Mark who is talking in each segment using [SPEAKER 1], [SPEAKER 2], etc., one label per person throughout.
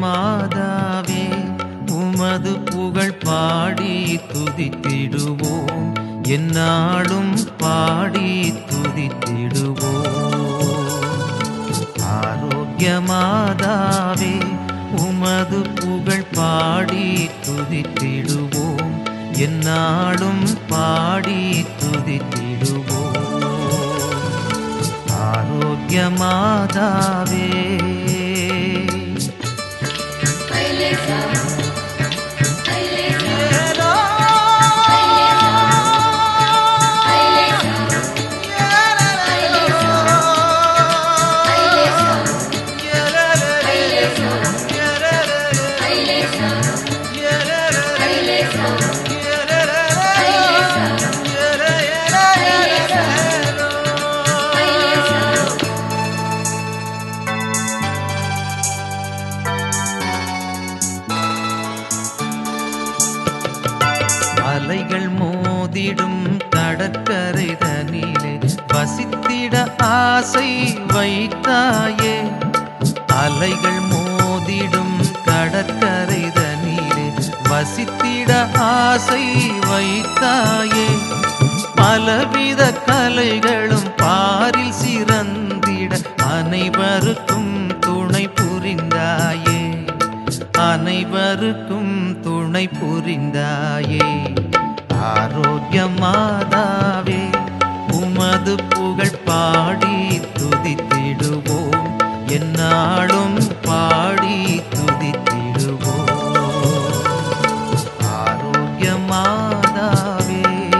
[SPEAKER 1] மாதாவே உமது புகழ் பாடி துதித்திடுவோம் எந்நாளும் பாடி துதித்திடுவோம் ஆரோக்கிய மாதாவே உமது புகழ் பாடி துதித்திடுவோம் எந்நாளும் பாடி துதித்திடுவோம் ஆரோக்கிய மாதாவே அலைகள் மோதிடும் கடற்கரை தனிலே வசித்திட ஆசை வைத்தாயே அலைகள் மோதிடும் கடற்கரை தனிலே வசித்திட ஆசை வைத்தாயே பலவித கலைகளும் பாரில் சிறந்திட அனைவருக்கும் துணை புரிந்தாயே அனைவருக்கும் துணை புரிந்தாயே ஆரோக்கிய மாதாவே உமது புகழ் பாடி துதித்திடுவோம் எந்நாளும் பாடி துதித்திடுவோம் ஆரோக்கிய மாதாவே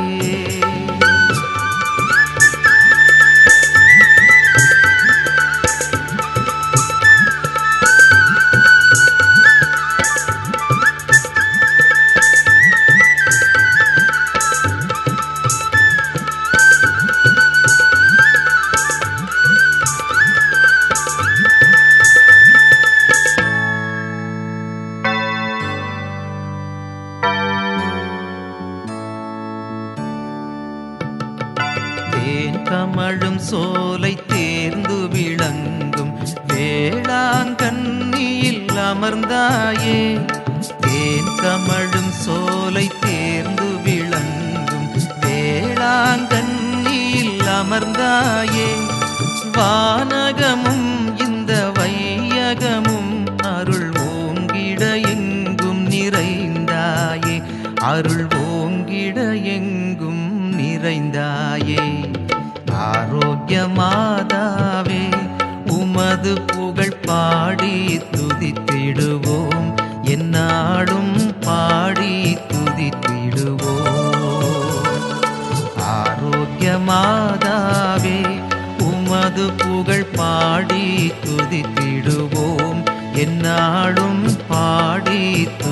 [SPEAKER 1] தேன் கமழும் சோலை தேர்ந்து விளங்கும் வேளாங்கண்ணியில் அமர்ந்தாயே தேன் கமழும் சோலை தேர்ந்து விளங்கும் வேளாங்கண்ணியில் அமர்ந்தாயே வானகமும் இந்த வையகமும் அருள் ஓங்கிட எங்கும் நிறைந்தாயே அருள் ஓங்கிட எங்கும் நிறைந்தாயே ஆரோக்கிய மாதாவே உமது புகழ் பாடி துதித்திடுவோம் எந்நாடும் பாடி துதித்திடுவோம் ஆரோக்கிய மாதாவே உமது புகழ் பாடி துதித்திடுவோம் எந்நாளும் பாடி